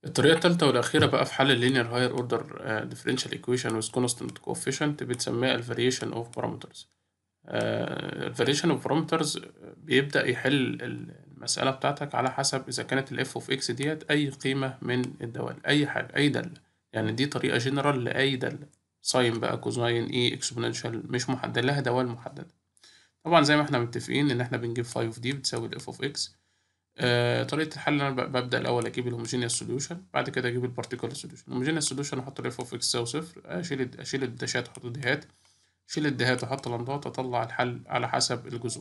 الطريقة التالتة والأخيرة بقى في حل ال linear higher order uh, differential equation with constant coefficient بتسميها ال variation of parameters. ال variation of parameters بيبدأ يحل المسألة بتاعتك على حسب إذا كانت ال f of x ديت أي قيمة من الدوال أي حاجة أي دالة يعني دي طريقة جنرال لأي دالة ساين بقى كوزاين اي اكسبوننشال مش محدد لها دوال محددة طبعا زي ما احنا متفقين إن احنا بنجيب 5 of d بتساوي ال f of x آه، طريقة الحل أنا ب- ببدأ الأول أجيب الهوموجينيوس سوليوشن بعد كده أجيب البارتيكولار سوليوشن الهوموجينيوس سوليوشن أحط ال f of x تساوي صفر أشيل الد- أشيل الداشات أحط الدهات أشيل الدهات أحط لمضات أطلع الحل على حسب الجذور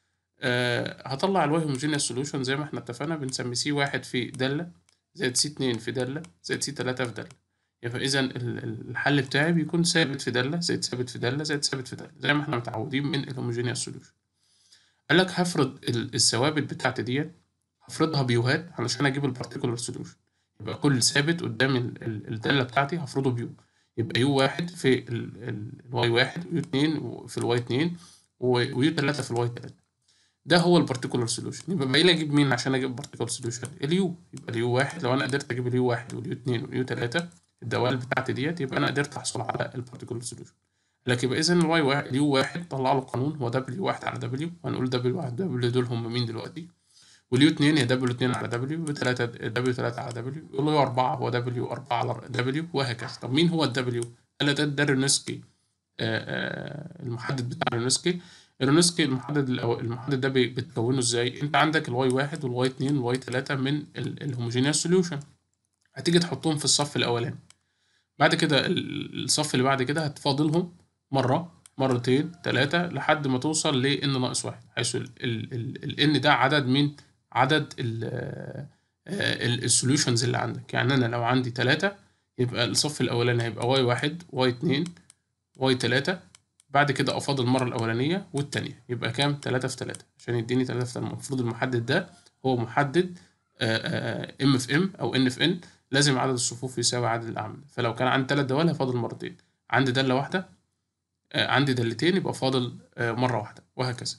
أه هطلع الواي هوموجينيوس سوليوشن زي ما احنا اتفقنا بنسمي سي واحد في دالة زائد سي اتنين في دالة زائد سي تلاتة في دالة يبقى إذا ال- ال- الحل بتاعي بيكون ثابت في دالة زائد ثابت في دالة زائد ثابت في دالة زي ما احنا متعودين من الهوموجينيوس سوليوشن قال لك هفرض ال- الثوابت بتاعتي ديت هفرضها بيوهات علشان اجيب البارتيكولار سوليوشن يبقى كل ثابت قدام ال- ال- الداله بتاعتي هفرضه بيو يبقى يو واحد في الواي واحد ويو اتنين في الواي اتنين و- ويو تلاتة في الواي تلاتة ده هو البارتيكولار سوليوشن يبقى باقي لي اجيب مين عشان اجيب البارتيكولار سوليوشن اليو يبقى اليو واحد لو انا قدرت اجيب اليو واحد واليو اتنين واليو تلاتة الدوال بتاعتي ديت يبقى انا قدرت احصل على البارتيكولار سوليوشن لكن يبقى اذا الواي واحد اليو واحد طلع له قانون هو دبليو واحد على دبليو وهنقول دبليو واحد دبليو دول هم مين دلوقتي واليو 2 هي دبليو 2 على دبليو و 3 دبليو 3 على دبليو يقول له يو 4 هو دبليو 4 على دبليو وهكذا طب مين هو الدبليو؟ قال ده ده الرينسكي آه، آه، المحدد بتاع الرينسكي الرينسكي المحدد الأو- المحدد ده بي- بتكونه ازاي؟ انت عندك الواي 1 والواي 2 والواي 3 من الهوموجينيوس سوليوشن هتيجي تحطهم في الصف الاولاني بعد كده ال- الصف اللي بعد كده هتفاضلهم مرة مرتين تلاتة لحد ما توصل ل n ناقص واحد حيث ال ال ال ال n ده عدد من عدد ال السوليوشنز اللي عندك يعني أنا لو عندي تلاتة يبقى الصف الأولاني هيبقى y واحد y اتنين y تلاتة بعد كده أفاضل المرة الأولانية والتانية يبقى كام تلاتة في تلاتة عشان يديني تلاتة في تلاتة المفروض المحدد ده هو محدد ام في ام أو n في n لازم عدد الصفوف يساوي عدد الأعمدة فلو كان عندي تلات دوال هفاضل مرتين عندي دالة واحدة آه، عندي دالتين يبقى فاضل آه، مرة واحدة وهكذا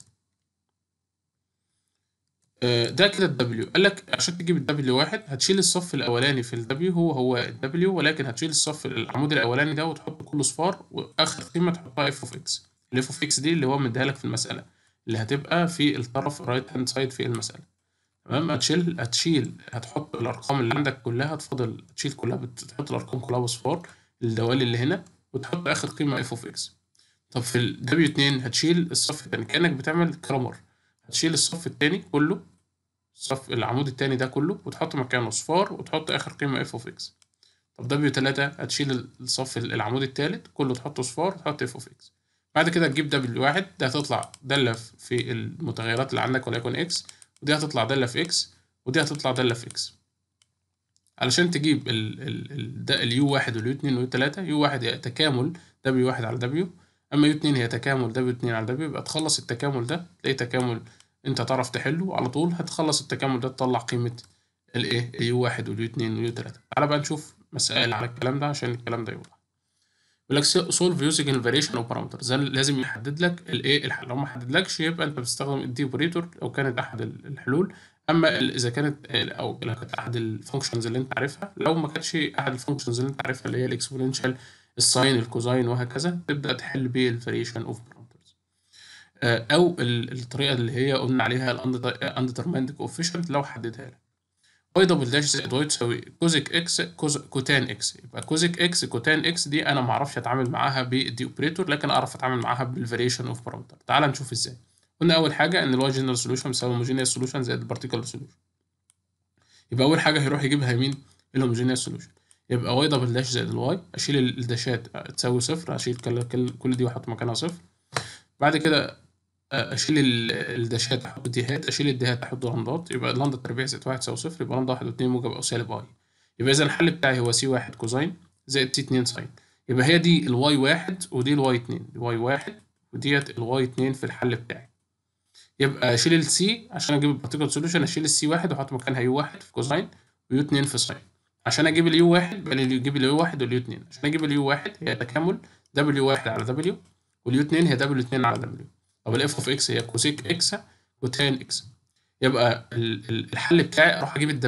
آه، ده كده الدبليو قال لك عشان تجيب الدبليو واحد هتشيل الصف الأولاني في الدبليو هو هو الدبليو ولكن هتشيل الصف العمود الأولاني ده وتحط كله صفار وآخر قيمة تحطها اف اوف اكس الاف اوف اكس دي اللي هو مديها لك في المسألة اللي هتبقى في الطرف الرايت هاند سايد في المسألة تمام هتشيل هتشيل هتحط الارقام اللي عندك كلها هتفضل تشيل كلها بتحط الارقام كلها بصفار الدوال اللي هنا وتحط اخر قيمه اف اوف اكس طب في ال W2 هتشيل الصف التاني كانك بتعمل كرامر هتشيل الصف التاني كله الصف العمود التاني ده كله وتحط مكانه صفار وتحط اخر قيمه اف اوف اكس طب W3 هتشيل الصف العمود التالت كله تحطه صفار وتحط اف اوف اكس بعد كده تجيب W1 ده هتطلع دالة في المتغيرات اللي عندك وليكن اكس ودي هتطلع دالة في اكس ودي هتطلع دالة في اكس علشان تجيب ال ال ال ده اليو واحد واليو اتنين واليو تلاتة يو واحد هي تكامل دبليو واحد على دبليو اما يو اتنين هي تكامل دبليو اتنين على دبليو يبقى تخلص التكامل ده تلاقي تكامل انت تعرف تحله على طول هتخلص التكامل ده تطلع قيمة الايه اليو واحد واليو اتنين واليو تلاتة تعالى بقى نشوف مسائل على الكلام ده عشان الكلام ده يوضح يقول لك سولف يوزنج الفاريشن او بارامترز لازم يحدد لك الايه الحل لو ما حددلكش يبقى انت بتستخدم الدي اوبريتور لو كانت احد الحلول اما ال- اذا كانت او لو كانت احد الفانكشنز اللي انت عارفها لو ما كانتش احد الفانكشنز اللي انت عارفها اللي هي الاكسبوننشال الساين الكوزاين وهكذا تبدا تحل بالفاريشن اوف بارامترز او ال- الطريقه اللي هي قلنا عليها الاندترماند كوفيشنت لو حددها لك واي دبل داش زائد واي تساوي كوزيك اكس كوز كوتان اكس يبقى كوزيك اكس كوتان اكس دي انا ما اعرفش اتعامل معاها بالدي اوبريتور لكن اعرف اتعامل معاها بالفاريشن اوف بارامتر تعال نشوف ازاي قلنا اول حاجه ان الواي جنرال سوليوشن بيساوي هوموجينيوس سوليوشن زائد البارتيكولار سوليوشن يبقى اول حاجه هيروح يجيبها يمين الهوموجينيوس سوليوشن يبقى واي دبل داش زائد الواي اشيل الداشات تساوي صفر اشيل كل, كل, كل دي واحط مكانها صفر بعد كده اشيل ال- الداشات احط ديهات اشيل الديهات احط لمضات يبقى لمضه تربيع زائد واحد تساوي صفر يبقى لمضه واحد واتنين موجب او سالب اي يبقى اذا الحل بتاعي هو سي واحد كوزين زائد تي اتنين ساين يبقى هي دي الواي واحد ودي الواي اتنين الواي واحد وديت الواي اتنين في الحل بتاعي يبقى اشيل السي عشان اجيب البارتيكل سوليوشن اشيل السي واحد واحط مكانها يو واحد في كوزين ويو اتنين في ساين عشان اجيب اليو واحد يبقى اللي يجيب اليو واحد واليو اتنين عشان اجيب اليو واحد هي تكامل دبليو واحد على دبليو واليو اتنين هي دبليو اتنين على دبليو طب الاف اوف اكس هي كوسيك اكس وتان اكس يبقى ال- ال- الحل بتاعي اروح اجيب الدبليو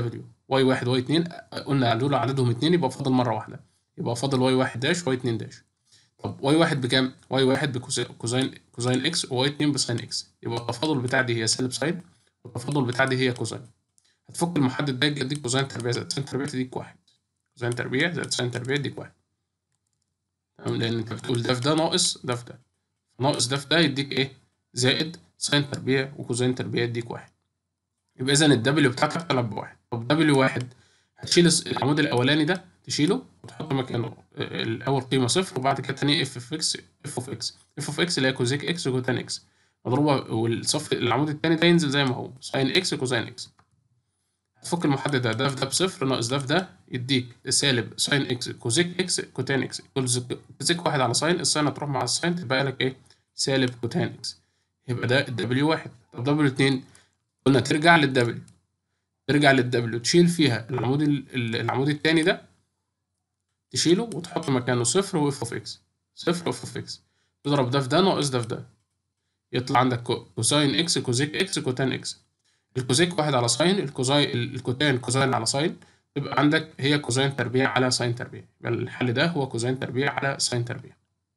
واي واحد واي اتنين قلنا دول عددهم اتنين يبقى فاضل مرة واحدة يبقى فاضل واي واحد داش واي اتنين داش طب واي واحد بكام؟ واي واحد بكوزين كوزين اكس وواي اتنين بساين اكس يبقى التفاضل بتاع دي هي سالب ساين والتفاضل بتاع دي هي كوزين هتفك المحدد ده يديك كوزين تربيع زائد ساين تربيع تديك واحد كوزين تربيع زائد ساين تربيع يديك واحد تمام لأن أنت بتقول ده في ده ناقص ده في ده ناقص ده في ده يديك إيه؟ زائد ساين تربيع وكوزين تربيع يديك واحد يبقى إذا الدبليو بتاعتك طلع بواحد طب دبليو واحد هتشيل العمود الأولاني ده تشيله وتحط مكانه الأول قيمة صفر وبعد كده تاني اف اوف اكس اف اوف اكس اف اوف اكس اللي هي كوزيك اكس وكوتان اكس مضروبة والصف العمود التاني ده ينزل زي ما هو ساين اكس كوزين اكس هتفك المحدد ده ده في ده بصفر ناقص ده في ده يديك سالب ساين اكس كوزيك اكس كوتان اكس كوزيك واحد على ساين الساين هتروح مع الساين تبقى لك ايه سالب كوتان اكس يبقى ده الدبليو واحد طب دبليو اتنين قلنا ترجع للدبليو ترجع للدبليو تشيل فيها العمود العمود التاني ده تشيله وتحط مكانه صفر واف اوف اكس صفر واف اوف اكس تضرب ده في ده ناقص ده في ده يطلع عندك كوساين اكس كوزيك اكس كوتان اكس الكوزيك واحد على ساين الكوزاي الكوتان كوزاين على ساين تبقى عندك هي كوزين تربيع على ساين تربيع يبقى الحل ده هو كوزين تربيع على ساين تربيع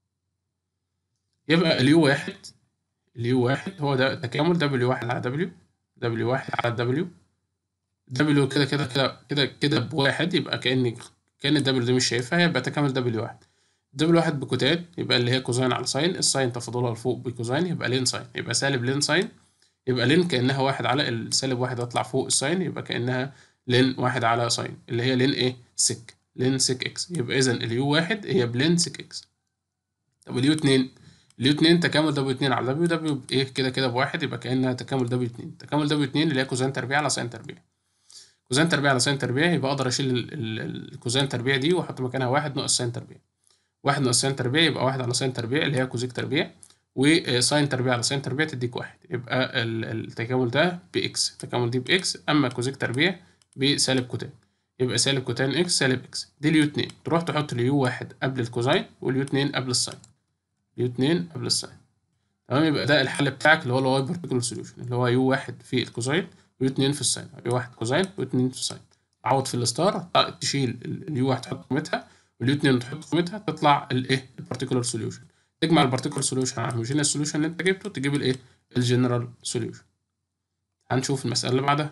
يبقى اليو واحد اليو واحد هو ده تكامل دبليو واحد على دبليو دبليو واحد على دبليو دبليو كده كده كده كده كده بواحد يبقى كأن كأن الدبليو دي مش شايفها يبقى تكامل دبليو واحد دبليو واحد بكوتان يبقى اللي هي كوزين على ساين الساين تفاضلها لفوق بكوزين يبقى لين ساين يبقى سالب لين ساين يبقى لين كأنها واحد على السالب واحد هيطلع فوق الساين يبقى كأنها لين واحد على ساين اللي هي لين ايه سك لين سك اكس يبقى إذا اليو واحد هي بلين سك اكس طب اليو اتنين اليو اتنين تكامل دبليو اتنين على دبليو دبليو ايه كده كده بواحد يبقى كأنها تكامل دبليو اتنين تكامل دبليو اتنين اللي هي كوزين تربيع على ساين تربيع كوزين تربيع على ساين تربيع يبقى اقدر اشيل الكوزين تربيع دي واحط مكانها واحد ناقص ساين تربيع واحد ناقص ساين تربيع يبقى واحد على ساين تربيع اللي هي كوزيك تربيع وساين تربيع على ساين تربيع تديك واحد يبقى التكامل ده بإكس التكامل دي بإكس أما كوزيك تربيع بسالب كوتان يبقى سالب كوتان إكس سالب إكس دي اليو اتنين تروح تحط اليو واحد قبل الكوزين واليو اتنين قبل الساين اليو اتنين قبل الساين تمام يبقى ده الحل بتاعك اللي هو الواي بارتيكولار سوليوشن اللي هو يو واحد في الكوزين ويو اتنين في الساين يو واحد كوزين ويو اتنين في الساين تعوض في الستار تشيل اليو واحد تحط قيمتها واليو اتنين تحط قيمتها تطلع الايه البارتيكولار سوليوشن تجمع البارتيكولار سوليوشن على الهوموجينيوس سوليوشن اللي انت جبته تجيب الايه الجنرال سوليوشن هنشوف المساله اللي بعدها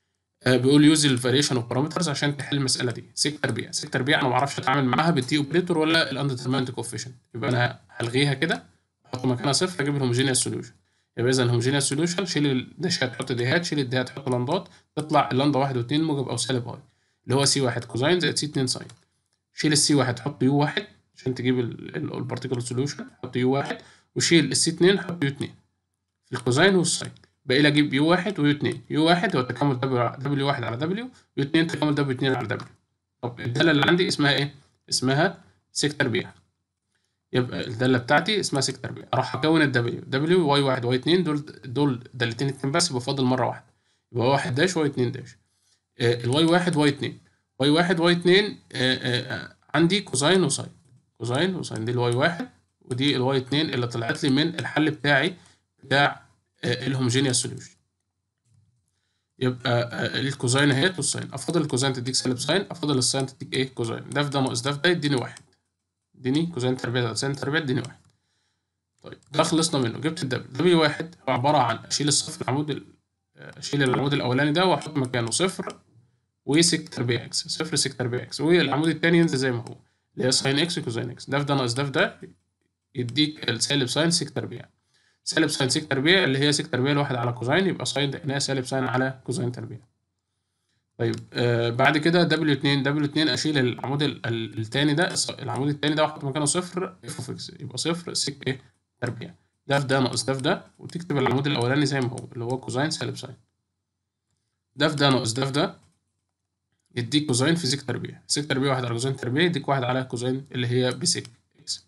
آه بيقول يوز الفاريشن اوف بارامترز عشان تحل المساله دي سيك تربيع سيك تربيع انا ما اعرفش اتعامل معاها بالتي اوبريتور ولا الاندترمنت كوفيشنت يبقى انا هلغيها كده احط مكانها صفر اجيب الهوموجينيوس سوليوشن يبقى اذا الهوموجينيوس سوليوشن شيل الداشات حط ديهات شيل الديهات حط لندات تطلع اللندا واحد واتنين موجب او سالب اي اللي هو سي واحد كوزين زائد سي اتنين ساين شيل السي واحد حط يو واحد عشان تجيب البارتيكولار سوليوشن حط يو واحد وشيل السي اتنين حط يو اتنين في الكوزين والساين باقي لي اجيب يو واحد ويو اتنين يو واحد هو تكامل دبليو واحد على دبليو يو اتنين تكامل دبليو اتنين على دبليو طب الدالة اللي عندي اسمها ايه؟ اسمها سيك تربيع يبقى الدالة بتاعتي اسمها سيك تربيع اروح اكون الدبليو دبليو واي واحد واي اتنين دول دول دالتين اتنين بس يبقى فاضل مرة واحدة يبقى واحد داش واي اتنين داش آه الواي واحد واي اتنين واي واحد واي اتنين آه آه عندي كوزين وساين كوزين وساين دي الواي واحد ودي الواي اتنين اللي طلعت لي من الحل بتاعي بتاع الهوموجينيوس سوليوشن يبقى الكوزين اهيت والساين افضل الكوزين تديك سالب ساين افضل الساين تديك ايه كوزين ده في ده ناقص ده في ده يديني واحد اديني كوزين تربيع زائد ساين تربيع اديني واحد طيب ده خلصنا منه جبت الدبل دبليو واحد هو عبارة عن اشيل الصفر العمود اشيل العمود الاولاني ده واحط مكانه صفر وسك تربيع اكس صفر سك تربيع اكس والعمود التاني ينزل زي ما هو اللي هي ساين اكس وكوزين اكس ده في ده ناقص ده في ده يديك السالب ساين سك تربيع سالب ساين سك تربيع اللي هي سك تربيع الواحد على كوزين يبقى ساين ده سالب ساين على كوزين تربيع طيب آه بعد كده دبليو اتنين دبليو اتنين اشيل العمود التاني ده العمود التاني ده واحط مكانه صفر اف اوف اكس يبقى صفر سك ايه تربيع ده في ده ناقص ده في ده وتكتب العمود الاولاني زي ما هو اللي هو كوزين سالب ساين ده في ده ناقص ده في ده يديك كوزين في سك تربيع سك تربيع واحد على كوزين تربيع يديك واحد على كوزين اللي هي بسك اكس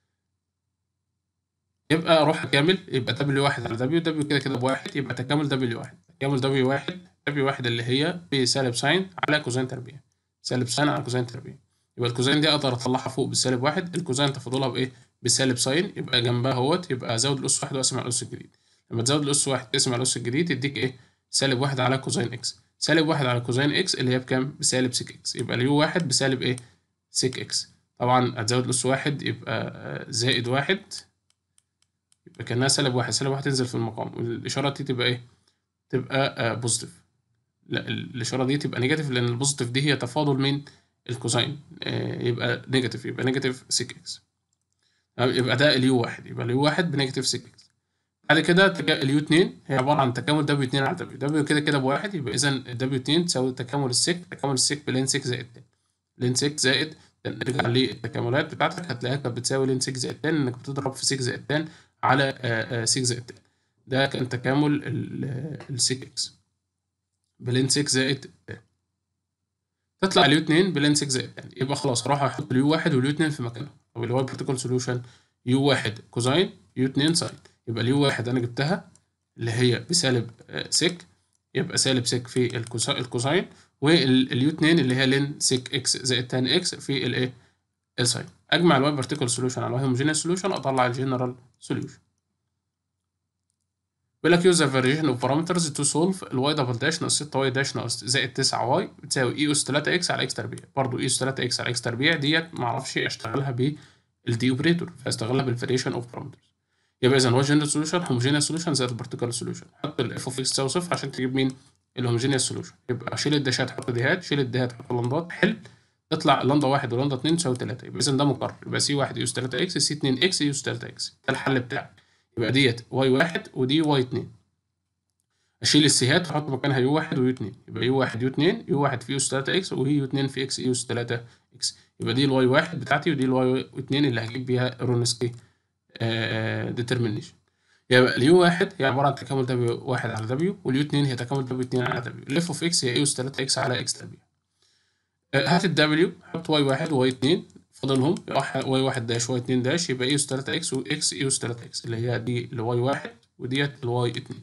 يبقى اروح اكمل يبقى دبليو واحد على دبليو دبليو كده كده بواحد يبقى تكامل دبليو واحد تكامل دبليو واحد دبليو واحد اللي هي بسالب ساين على كوزين تربيع سالب ساين على كوزين تربيع يبقى الكوزين دي اقدر اطلعها فوق بالسالب واحد الكوزين تفاضلها بايه بسالب ساين يبقى جنبها اهوت يبقى ازود الاس واحد واقسم على الاس الجديد لما تزود الاس واحد تقسم على الاس الجديد يديك ايه سالب واحد على كوزين اكس سالب واحد على كوزين اكس اللي هي بكام بسالب سيك اكس يبقى اليو واحد بسالب ايه سيك اكس طبعا هتزود اس واحد يبقى زائد واحد يبقى كانها سالب واحد سالب واحد تنزل في المقام والاشاره دي تبقى ايه تبقى بوزيتيف لا الاشاره دي تبقى نيجاتيف لان البوزيتيف دي هي تفاضل من الكوزين يبقى نيجاتيف يبقى نيجاتيف سيك اكس يبقى ده اليو واحد يبقى اليو واحد بنيجاتيف سيك اكس بعد كده اليو 2 هي عباره عن تكامل دبليو 2 على دبليو دبليو كده كده بواحد يبقى اذا الدبليو 2 تساوي تكامل السيك تكامل السيك بلين 6 زائد 10 لين 6 زائد نرجع للتكاملات بتاعتك هتلاقيها كانت بتساوي لين 6 زائد 10 انك بتضرب في 6 زائد 10 على 6 زائد 10 ده كان تكامل السيك اكس بلين 6 زائد 10 تطلع اليو 2 بلين 6 زائد 10 يبقى خلاص هروح احط اليو 1 واليو 2 في مكانهم طب اللي هو البروتوكول سوليوشن يو 1 كوزاين يو 2 ساين يبقى اليو 1 انا جبتها اللي هي بسالب سيك يبقى سالب سيك في الكوساين واليو 2 اللي هي لين سيك اكس زائد تان اكس في الايه الساين اجمع الواي بارتيكل سوليوشن على الواي هوموجينيوس سوليوشن اطلع الجنرال سوليوشن بيقول لك يوز فاريشن اوف بارامترز تو سولف الواي دبل داش ناقص 6 واي داش ناقص زائد 9 واي بتساوي اي اس 3 اكس على اكس تربيع برضه اي اس 3 اكس على اكس تربيع ديت معرفش اشتغلها بالدي اوبريتور فاستغلها بالفاريشن اوف بارامترز يبقى اذا هو جنرال سوليوشن هوموجينيوس سوليوشن زائد البارتيكل سوليوشن حط الاف اوف اكس تساوي صفر عشان تجيب مين الهوموجينيوس سوليوشن يبقى شيل الداشات حط ديهات شيل الديهات حط لندات حل تطلع لندا واحد ولندا اتنين تساوي تلاتة يبقى اذا ده مقرر يبقى سي واحد يوز تلاتة اكس سي اتنين اكس يوز تلاتة اكس ده الحل بتاعك يبقى ديت واي واحد ودي واي اتنين اشيل السيهات واحط مكانها يو واحد ويو اتنين يبقى يو واحد يو اتنين يو واحد في يوز تلاتة اكس وهي يو اتنين في اكس يوز تلاتة اكس يبقى دي الواي واحد بتاعتي ودي الواي اتنين اللي هجيب بيها رونسكي ديترمينيشن يبقى اليو واحد هي عباره عن تكامل دبليو واحد على دبليو واليو اتنين هي تكامل دبليو اتنين على دبليو الاف اوف اكس هي اي اس تلاتة اكس على اكس تربيع هات الدبليو حط واي واحد وواي اتنين فاضلهم واي واحد داش واي اتنين داش يبقى اي اس تلاتة اكس واكس اي اس تلاتة اكس اللي هي دي الواي واحد وديت الواي اتنين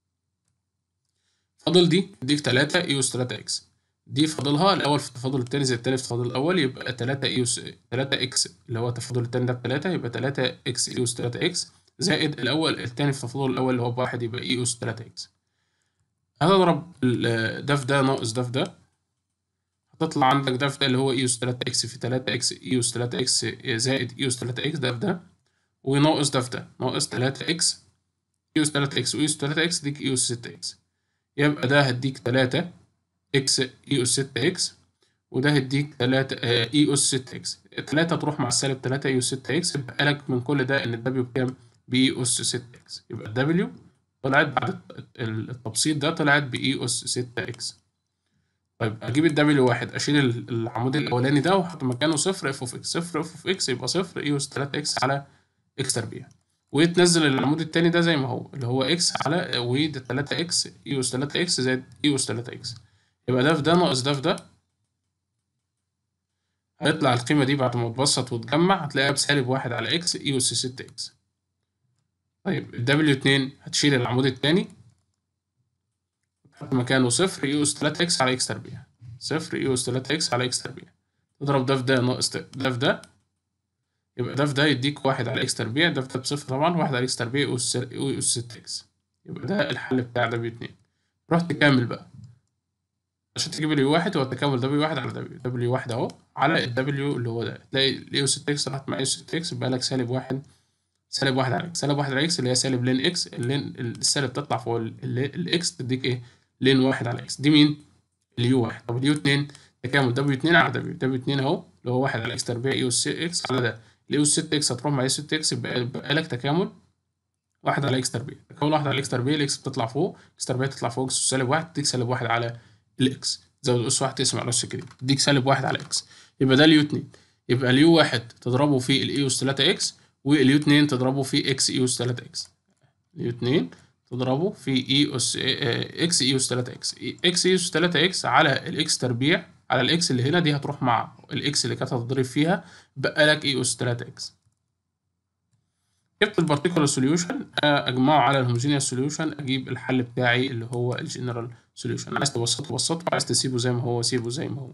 فاضل دي تديك تلاتة اي اس تلاتة اكس دي فاضلها الاول في التفاضل التاني زي التاني في التفاضل الاول يبقى تلاتة اي اس تلاتة اكس اللي هو التفاضل التاني ده بتلاتة يبقى تلاتة اكس اي اس تلاتة اكس زائد الاول التاني في التفاضل الاول اللي هو بواحد يبقى اي اس تلاتة اكس هتضرب ده في ده ناقص ده في ده هتطلع عندك ده في ده اللي هو اي اس تلاتة اكس في تلاتة اكس اي اس تلاتة اكس زائد اي اس تلاتة اكس ده في ده وناقص ده في ده ناقص تلاتة اكس اي اس تلاتة اكس واي اس تلاتة اكس ديك اي اس ستة اكس يبقى ده هديك تلاتة اكس اي اس ستة اكس وده هديك تلاتة اي اس ستة اكس تلاتة تروح مع السالب تلاتة اي اس ستة اكس يبقى لك من كل ده ان الدبليو بكام باي اس 6 اكس يبقى الدبليو طلعت بعد التبسيط ده طلعت باي اس 6 اكس طيب اجيب الدبليو واحد اشيل العمود الاولاني ده واحط مكانه صفر اف اوف اكس صفر اف اوف اكس يبقى صفر اي اس 3 اكس على اكس تربيع وتنزل العمود التاني ده زي ما هو اللي هو اكس على وده 3 اكس اي اس 3 اكس زائد اي اس 3 اكس يبقى ده في ده ناقص ده في ده هيطلع القيمة دي بعد ما تبسط وتجمع هتلاقيها بسالب واحد على اكس اي اس 6 اكس طيب ال W2 هتشيل العمود التاني تحط مكانه صفر اي اس 3 اكس على اكس تربيع صفر اي اس 3 اكس على اكس تربيع تضرب ده في ده ناقص ده في ده يبقى ده في ده يديك واحد على اكس تربيع ده في ده بصفر طبعا واحد على اكس تربيع اي اس 6 اكس يبقى ده الحل بتاع W2 رحت تكمل بقى عشان تجيب اليو واحد هو تكامل دبليو واحد على دبليو دبليو واحد اهو على الدبليو اللي هو ده تلاقي الاي اس 6 اكس راحت مع اي اس 6 اكس يبقى لك سالب واحد سالب واحد على اكس سالب واحد على اكس اللي هي سالب لين اكس اللين السالب تطلع فوق الاكس تديك ايه لين واحد على اكس دي مين اليو واحد طب اليو اتنين تكامل دبليو اتنين على دبليو دبليو اتنين اهو اللي هو واحد على اكس تربيع اي اس اكس على ده الاي اس 6 اكس هتروح مع اي 6 اكس يبقى لك تكامل واحد على اكس تربيع تكامل واحد على اكس تربيع الاكس بتطلع فوق اكس تربيع تطلع فوق اكس سالب واحد تديك سالب واحد على الاكس زود اس واحد تقسم على اس كده تديك سالب واحد على اكس يبقى ده اليو اتنين يبقى اليو واحد تضربه في الاي اس 3 اكس واليو 2 تضربه في اكس اي اس 3 اكس اليو 2 تضربه في اي اس اكس اي اس 3 اكس اكس اي اس 3 اكس على الاكس تربيع على الاكس اللي هنا دي هتروح مع الاكس اللي كانت هتضرب فيها بقى لك اي اس 3 اكس جبت البارتيكولار سوليوشن اجمعه على الهوموجينيوس سوليوشن اجيب الحل بتاعي اللي هو الجنرال سوليوشن عايز تبسطه بسطه عايز تسيبه زي ما هو سيبه زي ما هو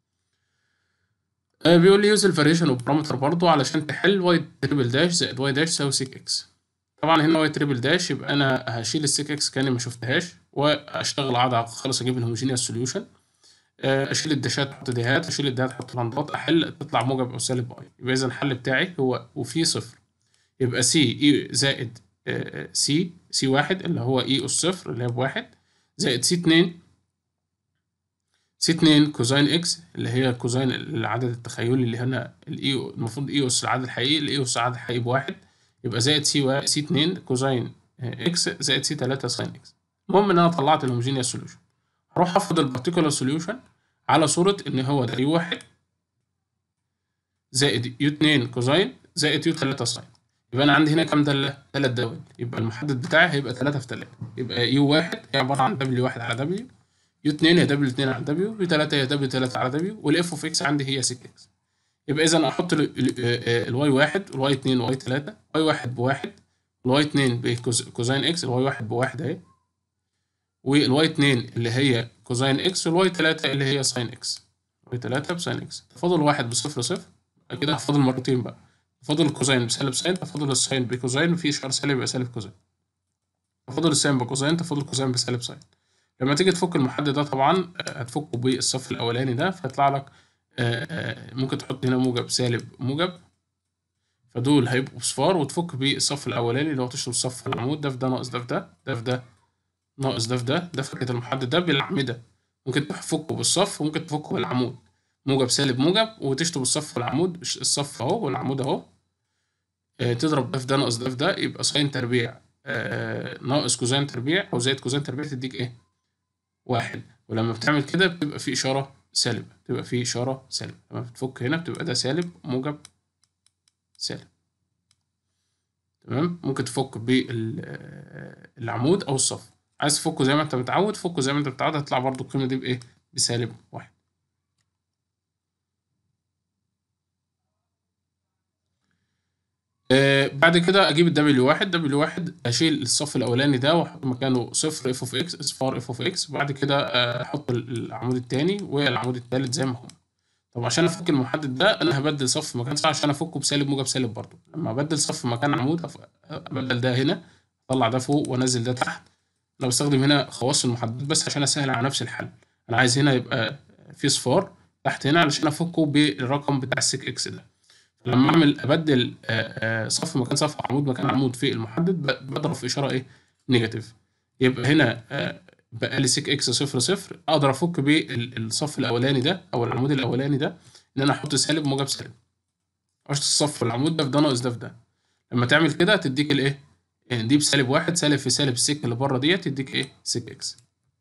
بيقول لي يوز الفاريشن اوف بارامتر برضه علشان تحل واي تريبل داش زائد واي داش يساوي سيك اكس طبعا هنا واي تريبل داش يبقى انا هشيل السيك اكس كاني ما شفتهاش واشتغل عادة خالص اجيب الهوموجينيوس سوليوشن اشيل الداشات احط ديهات اشيل الديهات احط لندات احل تطلع موجب او سالب اي يبقى اذا الحل بتاعي هو وفي صفر يبقى سي اي زائد سي سي واحد اللي هو اي اس صفر اللي هي بواحد زائد سي اتنين سي اتنين كوزين اكس اللي هي كوزين العدد التخيلي اللي هنا الاي المفروض اي اس العدد الحقيقي الاي اس العدد الحقيقي بواحد يبقى زائد سي و... سي اتنين كوزين اكس زائد سي تلاتة ساين اكس المهم ان انا طلعت الهوموجينيوس سوليوشن هروح افرض البارتيكولار سوليوشن على صورة ان هو ده يو واحد زائد يو اتنين كوزين زائد يو تلاتة ساين يبقى انا عندي هنا كام دالة؟ تلات دوال يبقى المحدد بتاعي هيبقى تلاتة في تلاتة يبقى يو واحد هي عبارة عن دبليو واحد على دبليو يو اتنين هي دبليو اتنين على دبليو يو تلاتة هي دبليو تلاتة على دبليو والاف اوف اكس عندي هي سيك اكس يبقى اذا احط الواي واحد والواي اتنين والواي تلاتة واي واحد بواحد الواي اتنين بكوزين اكس الواي واحد بواحد اهي والواي اتنين اللي هي كوزين اكس والواي تلاتة اللي هي ساين اكس واي تلاتة بساين اكس تفاضل واحد بصفر صفر كده هفاضل مرتين بقى تفاضل الكوزين بسالب ساين تفاضل الساين بكوزين وفي اشعار سالب يبقى سالب كوزين تفاضل الساين بكوزين تفاضل الكوزين بسالب ساين لما تيجي تفك المحدد ده طبعا هتفكه بالصف الاولاني ده فيطلع لك ممكن تحط هنا موجب سالب موجب فدول هيبقوا صفار وتفك بالصف الاولاني اللي هو تشرب صف العمود ده في ده ناقص ده في ده ده في ده ناقص ده في ده ده فكرة المحدد ده بالأعمدة ممكن تفكه بالصف وممكن تفكه بالعمود موجب سالب موجب وتشطب الصف والعمود الصف اهو والعمود اهو آه تضرب ده في ده ناقص ده في ده يبقى ساين تربيع آه ناقص كوزين تربيع أو زائد كوزين تربيع تديك إيه؟ واحد ولما بتعمل كده بتبقى في إشارة سالبة بتبقى في إشارة سالبة لما بتفك هنا بتبقى ده سالب موجب سالب تمام ممكن تفك بالعمود أو الصف عايز تفكه زي ما انت متعود فكه زي ما انت متعود هتطلع برضو القيمة دي بإيه؟ بسالب واحد آه بعد كده اجيب الدبليو واحد دبليو واحد اشيل الصف الاولاني ده واحط مكانه صفر اف اوف اكس اصفار اف اوف اكس بعد كده آه احط العمود التاني والعمود التالت زي ما هم طب عشان افك المحدد ده انا هبدل صف مكان صح عشان افكه بسالب موجب سالب برضو لما ابدل صف مكان عمود ابدل ده هنا اطلع ده فوق وانزل ده تحت انا بستخدم هنا خواص المحدد بس عشان اسهل على نفس الحل انا عايز هنا يبقى في صفار تحت هنا علشان افكه بالرقم بتاع السيك اكس ده لما اعمل ابدل صف مكان صف عمود مكان عمود في المحدد بضرب في اشاره ايه نيجاتيف يبقى هنا بقى لي سيك اكس صفر صفر اقدر افك بالصف الاولاني ده او العمود الاولاني ده ان انا احط سالب موجب سالب اشط الصف والعمود ده في ده ناقص ده في ده لما تعمل كده تديك الايه يعني دي بسالب واحد سالب في سالب السك اللي بره ديت يديك ايه سيك اكس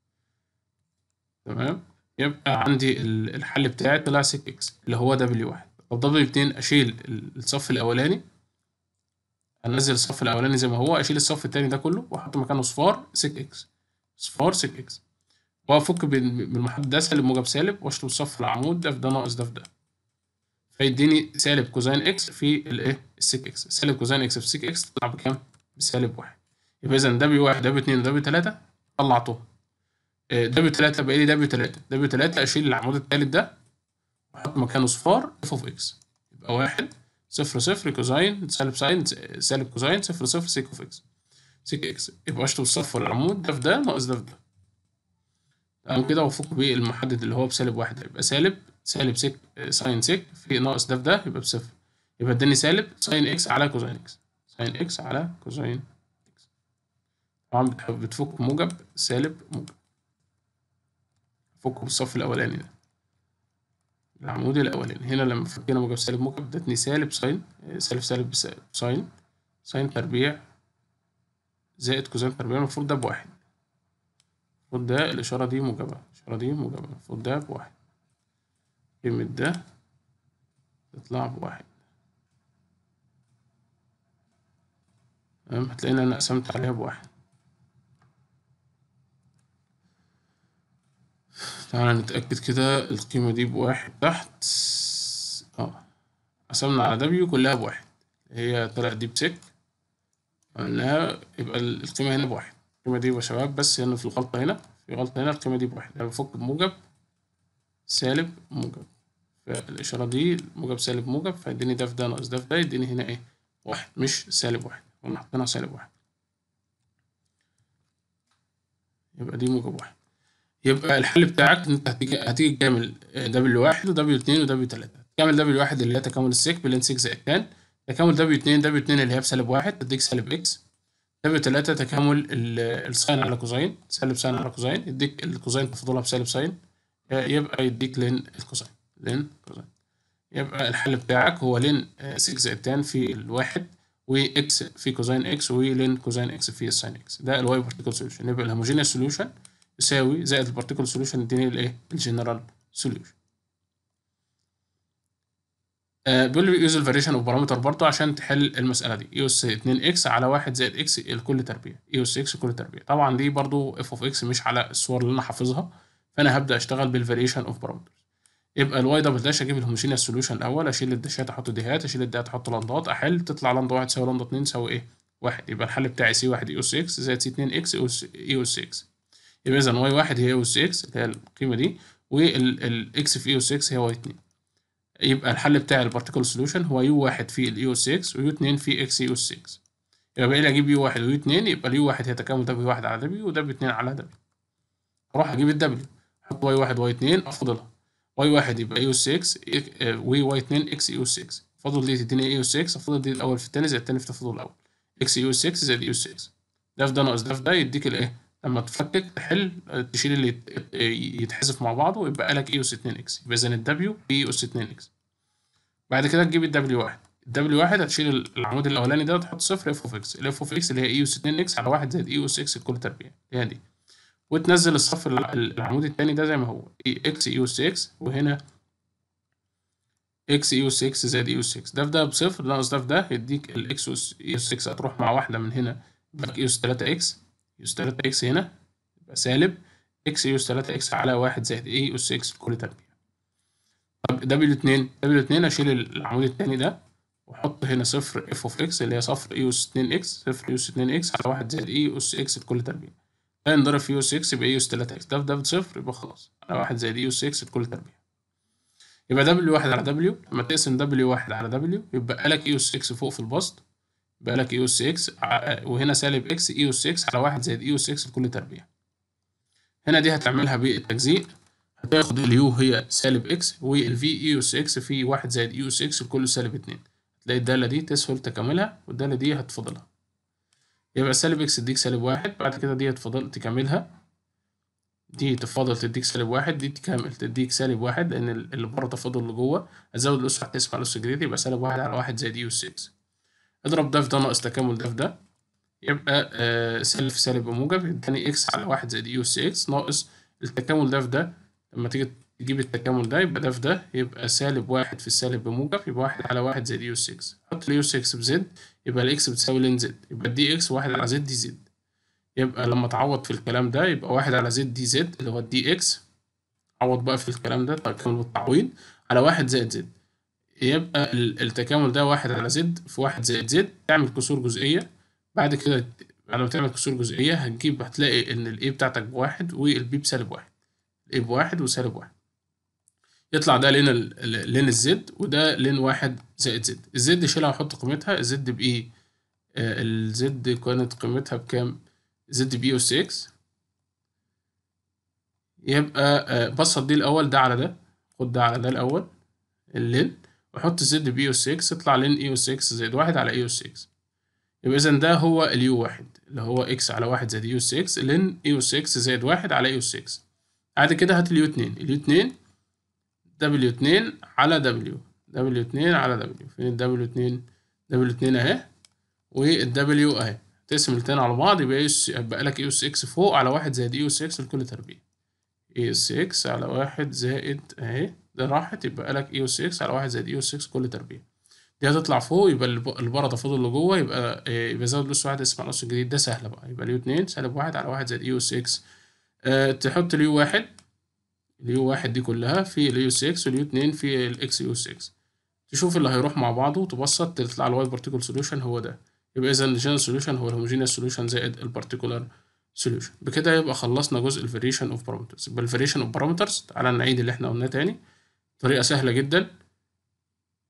تمام يبقى عندي الحل بتاعي طلع سيك اكس اللي هو دبليو واحد طب دبليو اتنين اشيل الصف الاولاني انزل الصف الاولاني زي ما هو اشيل الصف التاني ده كله واحط مكانه صفار سيك اكس صفار سيك اكس وافك بالمحدد ده سالب موجب سالب واشطب الصف العمود ده في ده ناقص ده في ده فيديني سالب كوزين اكس في الايه السيك اكس سالب كوزين اكس في سيك اكس تطلع بكام؟ بسالب واحد يبقى اذا دبليو واحد دبليو اتنين دبليو تلاتة طلعتهم دبليو تلاتة بقى لي دبليو تلاتة دبليو تلاتة اشيل العمود التالت ده واحط مكانه صفار اف اوف اكس يبقى واحد صفر صفر كوزين سالب ساين سالب كوزين صفر صفر سيك اوف اكس سيك اكس يبقى اشطب الصف والعمود ده في ده ناقص ده في ده تمام كده وافك بالمحدد اللي هو بسالب واحد يبقى سالب سالب سيك ساين سيك في ناقص ده في ده يبقى بصفر يبقى اداني سالب ساين اكس على كوزين اكس ساين اكس على كوزين اكس طبعا بتفك موجب سالب موجب فكه بالصف الاولاني ده العمود الاولاني هنا لما فكينا موجب سالب موجب ادتني سالب ساين سالب سالب ساين ساين تربيع زائد كوزين تربيع المفروض ده بواحد المفروض ده الاشاره دي موجبه الاشاره دي موجبه المفروض ده بواحد قيمه ده تطلع بواحد تمام هتلاقيني انا قسمت عليها بواحد تعالى نتأكد كده القيمة دي بواحد تحت اه قسمنا على دبليو كلها بواحد هي طلعت دي بسك عملناها يبقى القيمة هنا بواحد القيمة دي يا شباب بس هنا في الغلطة هنا في غلطة هنا القيمة دي بواحد يعني بفك بموجب سالب موجب فالإشارة دي موجب سالب موجب فيديني ده في ده ناقص ده في ده يديني هنا ايه واحد مش سالب واحد قلنا حطينا سالب واحد يبقى دي موجب واحد يبقى الحل بتاعك انت هتيجي هتيجي تعمل دبليو واحد ودبليو اتنين ودبليو تلاتة تعمل دبليو واحد اللي هي تكامل السيك بلين 6 زائد تان تكامل دبليو اتنين دبليو اتنين اللي هي بسالب واحد تديك سالب اكس دبليو تلاتة تكامل الساين على كوزين سالب ساين على كوزين يديك الكوزين تفضلها بسالب ساين يبقى يديك لين الكوزين لين كوزين يبقى الحل بتاعك هو لين 6 زائد تان في الواحد واكس في كوزين اكس ولين كوزين اكس في الساين اكس ده الواي بارتيكل سوليوشن يبقى الهوموجينيوس سوليوشن يساوي زائد البارتيكل سوليوشن يديني الايه الجنرال سوليوشن آه بيقول لي يوز الفاريشن اوف بارامتر برضه عشان تحل المساله دي يو اس 2 اكس على 1 زائد اكس الكل تربيع يو اس اكس كل تربيع طبعا دي برضه اف اوف اكس مش على الصور اللي انا حافظها فانا هبدا اشتغل بالفاريشن اوف بارامتر يبقى الواي دبل داش اجيب الهوموجينيوس سوليوشن الاول اشيل الداشات احط ديهات اشيل الديهات احط لندات احل تطلع لندا واحد تساوي لندا اتنين تساوي ايه؟ واحد يبقى الحل بتاعي سي واحد اي اس اكس زائد سي اتنين اكس اي اس اكس يبقى اذا واي واحد هي اي اس اكس اللي هي القيمه دي والاكس في اي اس اكس هي واي اتنين يبقى الحل بتاع البارتيكل سوليوشن هو يو واحد في الاي اس اكس ويو اتنين في اكس اي اس اكس يبقى باقي لي اجيب يو واحد ويو اتنين يبقى اليو واحد هي تكامل دبليو واحد على دبليو ودبليو اتنين على دبليو اروح اجيب الدبليو احط واي واحد واي اتنين افضلها واي واحد يبقى اي اس اكس وي واي اتنين اكس اي اس اكس فضل دي تديني اي اس اكس افضل دي الاول في التاني زائد التاني في تفاضل الاول اكس اي اس اكس زائد اي اس اكس ده في ده ناقص ده في ده يديك الايه لما تفكك تحل تشيل اللي يتحذف مع بعضه ويبقى لك اي اس 2 اكس يبقى اذا الدبليو اي اس 2 اكس بعد كده تجيب الدبليو واحد الدبليو واحد هتشيل العمود الاولاني ده وتحط صفر اف اوف اكس الاف اوف اكس اللي هي اي اس 2 اكس على واحد زائد اي اس اكس الكل تربيع اللي هي دي وتنزل الصف العمود التاني ده زي ما هو اكس اي اس اكس وهنا اكس اي اس اكس زائد اي اس اكس ده في ده بصفر ناقص ده في ده يديك الاكس اس اي اس اكس هتروح مع واحده من هنا يبقى اي اس 3 اكس اي اس 3 اكس هنا يبقى سالب اكس اي اس 3 اكس على واحد زائد اي اس اكس كل تربيع طب دبليو 2 دبليو 2 اشيل العمود التاني ده واحط هنا صفر اف اوف اكس اللي هي صفر اي اس 2 اكس صفر اي اس 2 اكس على واحد زائد اي اس اكس لكل تربيع ده ينضرب في اي اس اكس يبقى اي اس 3 اكس ده في ده بصفر يبقى خلاص على واحد زائد اي اس اكس لكل تربيع يبقى دبليو واحد على دبليو لما تقسم دبليو واحد على دبليو يبقى لك اي اس اكس فوق في البسط يبقى لك اي اس اكس وهنا سالب اكس اي اس اكس على واحد زائد اي اس اكس لكل تربيع هنا دي هتعملها بالتجزيء هتاخد اليو هي سالب اكس والفي اي اس اكس في واحد زائد اي اس اكس لكل سالب اتنين تلاقي الدالة دي تسهل تكاملها والدالة دي هتفضلها يبقى سالب اكس تديك سالب واحد بعد كده دي هتفضل تكملها دي تفاضل تديك سالب واحد دي تكمل تديك سالب واحد لأن اللي بره تفاضل اللي جوه هتزود الأس هتقسم على الأس الجديد يبقى سالب واحد على واحد زائد اي اس اكس اضرب ده في ده ناقص تكامل ده في ده يبقى آه سالب في سالب بموجب يديني اكس على واحد زائد اي اس اكس ناقص التكامل ده في ده لما تيجي تجيب التكامل ده يبقى ده في ده يبقى سالب واحد في السالب بموجب يبقى واحد على واحد زائد يو اس اكس حط اليو اس اكس بزد يبقى الاكس بتساوي لين زد يبقى الدي اكس واحد على زد دي زد يبقى لما تعوض في الكلام ده يبقى واحد على زد دي زد اللي هو الدي اكس عوض بقى في الكلام ده تكامل بالتعويض على واحد زائد زد يبقى التكامل ده واحد على زد في واحد زائد زد تعمل كسور جزئية بعد كده بعد ما تعمل كسور جزئية هتجيب هتلاقي إن الإيه بتاعتك بواحد والبي بسالب واحد الإيه بواحد وسالب واحد يطلع ده لين ال لين الزد وده لين واحد زائد زد الزد شيلها وحط قيمتها الزد بإيه آه الزد كانت قيمتها بكام زد بي أس إكس يبقى آه بسط دي الأول ده على ده خد ده على ده الأول اللين وحط زد بي أس إكس يطلع لين إي أس إكس زائد واحد على إي أس إكس يبقى إذا ده هو اليو واحد اللي هو إكس على واحد زائد إي أس إكس لين إي أس إكس زائد واحد على إي أس إكس بعد كده هات اليو اتنين اليو اتنين دبليو اتنين على دبليو دبليو اتنين على دبليو فين الدبليو اتنين دبليو اتنين اهي والدبليو اهي تقسم الاتنين على بعض يبقى يس يبقى لك اي اس اكس فوق على واحد زائد اي اس اكس لكل تربيع اي اس اكس على واحد زائد اهي ده راحت يبقى لك اي اس اكس على واحد زائد اي اس اكس كل تربيع دي هتطلع فوق يبقى البره تفاضل اللي جوه يبقى يبقى زود نص واحد اسمع نص الجديد ده سهله بقى يبقى اليو اتنين سالب واحد على واحد زائد اي اس اكس أه تحط اليو واحد اليو واحد دي كلها في اليو 6 واليو اتنين في الاكس يو 6 تشوف اللي هيروح مع بعضه وتبسط تطلع الواي بارتيكل سوليوشن هو ده يبقى اذا الجنرال سوليوشن هو الهوموجينيوس سوليوشن زائد البارتيكولار سوليوشن بكده يبقى خلصنا جزء الفاريشن اوف بارامترز يبقى الفاريشن اوف بارامترز تعالى نعيد اللي احنا قلناه تاني طريقه سهله جدا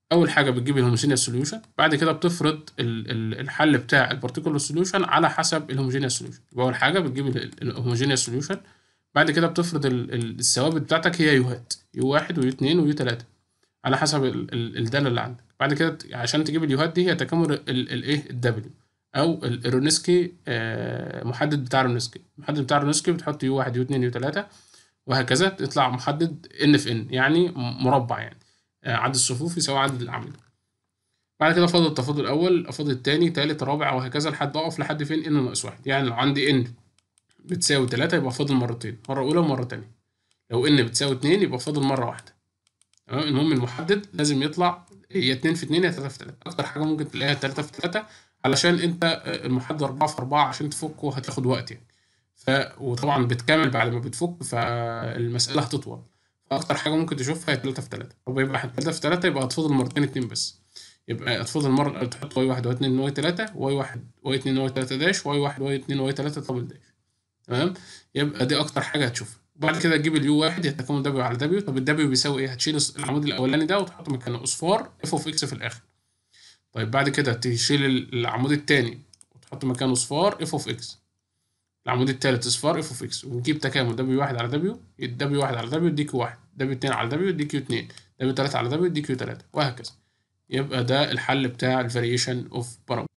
اول حاجه بتجيب الهوموجينيوس سوليوشن بعد كده بتفرض ال- ال- الحل بتاع البارتيكولار سوليوشن على حسب الهوموجينيوس سوليوشن يبقى اول حاجه بتجيب الهوموجينيوس سوليوشن بعد كده بتفرض ال- ال- الثوابت بتاعتك هي يوهات يو واحد ويو اتنين ويو تلاته على حسب ال- ال- الداله اللي عندك بعد كده ت- عشان تجيب اليوهات دي هي تكامل الايه الدبليو او ال- الرونسكي آه، محدد بتاع رونسكي المحدد بتاع رونسكي بتحط يو واحد يو اتنين يو تلاته وهكذا تطلع محدد ان في ان يعني م- مربع يعني آه، عدد الصفوف يساوي عدد الاعمده بعد كده فاضل التفاضل الاول افاضل التاني تالت رابع وهكذا لحد اقف لحد فين ان ناقص واحد يعني لو عندي ان بتساوي تلاتة يبقى فاضل مرتين مرة أولى ومرة تانية لو ان بتساوي اتنين يبقى فاضل مرة واحدة تمام المهم المحدد لازم يطلع يا اتنين في اتنين يا تلاتة في تلاتة أكتر حاجة ممكن تلاقيها تلاتة في تلاتة علشان أنت آه، المحدد أربعة في أربعة عشان تفكه هتاخد وقت يعني ف وطبعا بتكمل بعد ما بتفك فالمسألة هتطول فأكتر حاجة ممكن تشوفها هي تلاتة في تلاتة طب يبقى تلاتة في تلاتة يبقى هتفضل مرتين اتنين بس يبقى هتفضل المرة الأولى تحط واي واحد واي اتنين واي تلاتة واي واحد واي اتنين واي تلاتة داش واي واحد واي اتنين واي تلاتة دبل داش تمام يبقى دي اكتر حاجه هتشوفها بعد كده تجيب اليو واحد يتكامل دبليو على دبليو طب الدبليو بيساوي ايه هتشيل العمود الاولاني ده وتحط مكانه اصفار اف اوف اكس في الاخر طيب بعد كده تشيل العمود التاني وتحط مكانه اصفار اف اوف اكس العمود التالت اصفار اف اوف اكس ونجيب تكامل دبليو واحد على دبليو دبليو واحد على دبليو دي كيو واحد دبليو اتنين على دبليو دي كيو اتنين دبليو تلاته على دبليو دي كيو تلاته وهكذا يبقى ده الحل بتاع الفاريشن اوف بارامتر